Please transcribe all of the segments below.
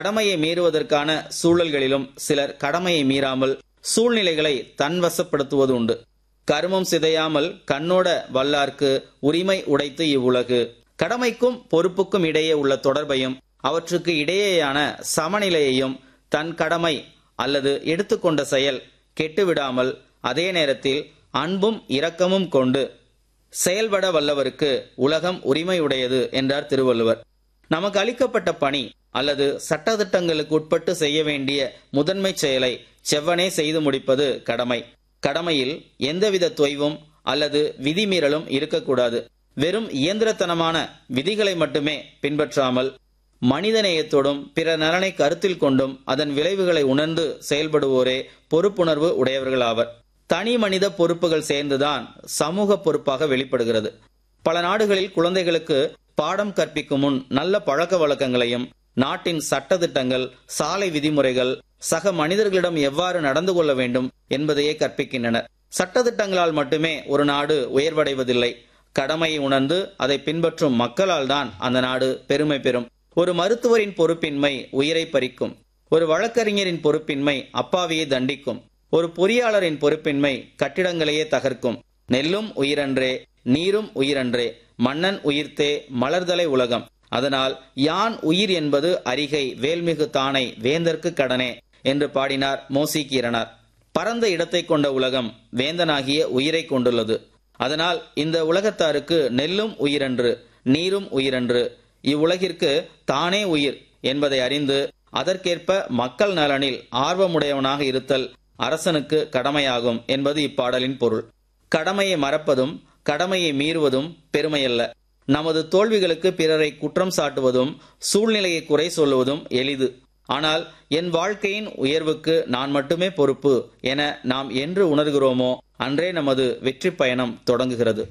கடமையை மீறுவதற்கான சூழல்களிலும் சிலர் கடமையை மீறாமல் சூழ்நிலைகளை தன்வசப்படுத்துவது உண்டு கருமம் சிதையாமல் கண்ணோட வல்லார்க்கு உரிமை உடைத்து இவ்வுலகு கடமைக்கும் பொறுப்புக்கும் இடையே உள்ள தொடர்பையும் அவற்றுக்கு இடையேயான சமநிலையையும் தன் கடமை அல்லது எடுத்துக்கொண்ட செயல் கெட்டுவிடாமல் அதே நேரத்தில் அன்பும் இரக்கமும் கொண்டு செயல்பட வல்லவருக்கு உலகம் உரிமையுடையது என்றார் திருவள்ளுவர் நமக்கு அளிக்கப்பட்ட பணி அல்லது சட்டத்திட்டங்களுக்கு உட்பட்டு செய்ய வேண்டிய முதன்மை செயலை செவ்வனே செய்து முடிப்பது கடமை கடமையில் எந்தவித தொய்வும் அல்லது விதிமீறலும் இருக்கக்கூடாது வெறும் இயந்திரத்தனமான விதிகளை மட்டுமே பின்பற்றாமல் மனிதநேயத்தோடும் பிற நலனை கருத்தில் கொண்டும் அதன் விளைவுகளை உணர்ந்து செயல்படுவோரே பொறுப்புணர்வு உடையவர்களாவர் தனி மனித பொறுப்புகள் சேர்ந்துதான் சமூக பொறுப்பாக வெளிப்படுகிறது பல நாடுகளில் குழந்தைகளுக்கு பாடம் கற்பிக்கும் முன் நல்ல பழக்க வழக்கங்களையும் நாட்டின் சட்டத்திட்டங்கள் சாலை விதிமுறைகள் சக மனிதர்களிடம் எவ்வாறு நடந்து கொள்ள வேண்டும் என்பதையே கற்பிக்கின்றனர் சட்டத்திட்டங்களால் மட்டுமே ஒரு நாடு உயர்வடைவதில்லை கடமையை உணர்ந்து அதை பின்பற்றும் மக்களால் தான் அந்த நாடு பெருமை பெறும் ஒரு மருத்துவரின் பொறுப்பின்மை உயிரை பறிக்கும் ஒரு வழக்கறிஞரின் பொறுப்பின்மை அப்பாவியை தண்டிக்கும் ஒரு பொறியாளரின் பொறுப்பின்மை கட்டிடங்களையே தகர்க்கும் நெல்லும் உயிரன்றே நீரும் உயிரன்றே மன்னன் உயிர்த்தே மலர்தலை உலகம் அதனால் யான் உயிர் என்பது அரிகை வேல்மிகு தானை வேந்தற்கு கடனே என்று பாடினார் மோசிகீரனார் பரந்த இடத்தை கொண்ட உலகம் வேந்தனாகிய உயிரை கொண்டுள்ளது அதனால் இந்த உலகத்தாருக்கு நெல்லும் உயிரன்று நீரும் உயிரன்று இவ்வுலகிற்கு தானே உயிர் என்பதை அறிந்து அதற்கேற்ப மக்கள் நலனில் ஆர்வமுடையவனாக இருத்தல் அரசனுக்கு கடமையாகும் என்பது இப்பாடலின் பொருள் கடமையை மறப்பதும் கடமையை மீறுவதும் பெருமையல்ல நமது தோல்விகளுக்கு பிறரை குற்றம் சாட்டுவதும் சூழ்நிலையை குறை சொல்லுவதும் எளிது ஆனால் என் வாழ்க்கையின் உயர்வுக்கு நான் மட்டுமே பொறுப்பு என நாம் என்று உணர்கிறோமோ அன்றே நமது வெற்றி பயணம் தொடங்குகிறது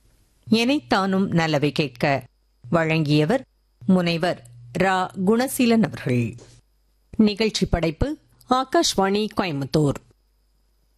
எனைத்தானும் நல்லவை கேட்க வழங்கியவர் முனைவர் ரா குணசீலன் அவர்கள் நிகழ்ச்சி படைப்பு ஆகாஷ்வாணி கோயம்புத்தூர்